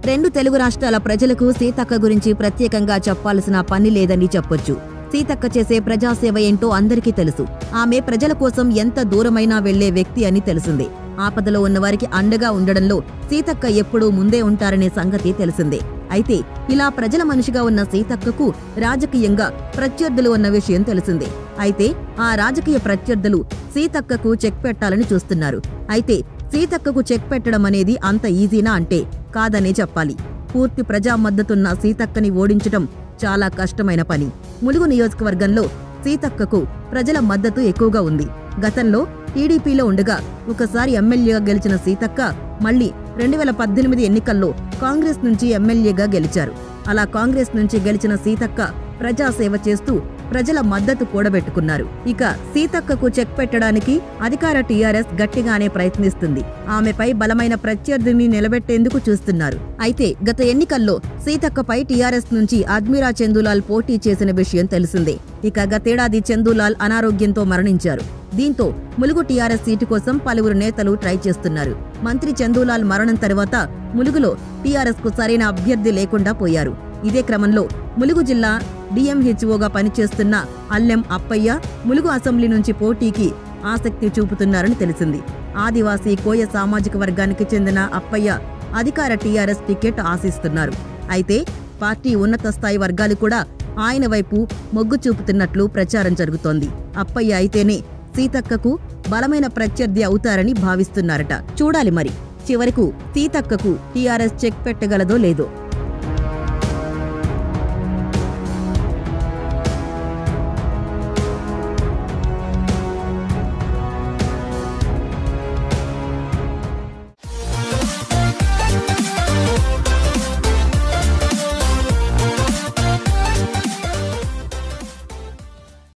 రెండు తెలుగు రాష్ట్రాల ప్రజలకు సీతక్క గురించి ప్రత్యేకంగా చెప్పాల్సిన పని లేదని చెప్పొచ్చు సీతక్క చేసే ప్రజాసేవ ఏంటో అందరికీ తెలుసు ఆమె ప్రజల కోసం ఎంత దూరమైనా వెళ్లే వ్యక్తి అని తెలిసిందే ఆపదలో ఉన్నవారికి అండగా ఉండడంలో సీతక్క ఎప్పుడూ ముందే ఉంటారనే సంగతి తెలిసిందే అయితే ఇలా ప్రజల మనిషిగా ఉన్న సీతక్కకు రాజకీయంగా ప్రత్యర్థులు ఉన్న విషయం తెలిసిందే అయితే ఆ రాజకీయ ప్రత్యర్థులు సీతక్కకు చెక్ పెట్టాలని చూస్తున్నారు అయితే సీతక్కకు చెక్ పెట్టడం అనేది అంత ఈజీనా అంటే కాదనే చెప్పాలి పూర్తి ప్రజా మద్దతున్న సీతక్కని ఓడించటం చాలా కష్టమైన పని ములుగు నియోజకవర్గంలో సీతక్కకు ప్రజల మద్దతు ఎక్కువగా ఉంది గతంలో టీడీపీలో ఉండగా ఒకసారి ఎమ్మెల్యేగా గెలిచిన సీతక్క మళ్లీ రెండు వేల పద్దెనిమిది ఎన్నికల్లో కాంగ్రెస్ నుంచి ఎమ్మెల్యేగా గెలిచారు అలా కాంగ్రెస్ నుంచి గెలిచిన సీతక్క ప్రజాసేవ చేస్తూ ప్రజల మద్దతు కూడబెట్టుకున్నారు ఇక సీతక్కకు చెక్ పెట్టడానికి అధికార టీఆర్ఎస్ గట్టిగానే ప్రయత్నిస్తుంది ఆమెపై బలమైన ప్రత్యర్థిని నిలబెట్టేందుకు చూస్తున్నారు అయితే గత ఎన్నికల్లో సీతక్కపై టీఆర్ఎస్ నుంచి అద్మిరా చందులాల్ పోటీ చేసిన విషయం తెలిసిందే ఇక గతేడాది చందులాల్ అనారోగ్యంతో మరణించారు దీంతో ములుగు టీఆర్ఎస్ సీటు కోసం పలువురు నేతలు ట్రై చేస్తున్నారు మంత్రి చందూలాల్ మరణం తర్వాత ములుగులో టీఆర్ఎస్ కు సరైన అభ్యర్థి లేకుండా పోయారు ఇదే క్రమంలో ములుగు జిల్లా డిఎంహెచ్ఓగా పనిచేస్తున్న అల్లెం అప్పయ్య ములుగు అసెంబ్లీ నుంచి పోటీకి ఆసక్తి చూపుతున్నారని తెలిసింది ఆదివాసీ కోయ సామాజిక వర్గానికి చెందిన అప్పయ్య అధికార టీఆర్ఎస్ టికెట్ ఆశిస్తున్నారు అయితే పార్టీ ఉన్నత స్థాయి వర్గాలు కూడా ఆయన వైపు మొగ్గు చూపుతున్నట్లు ప్రచారం జరుగుతోంది అప్పయ్య అయితేనే సీతక్కకు బలమైన ప్రత్యర్థి అవుతారని భావిస్తున్నారట చూడాలి మరి చివరకు సీతక్కకు టీఆర్ఎస్ చెక్ పెట్టగలదో లేదో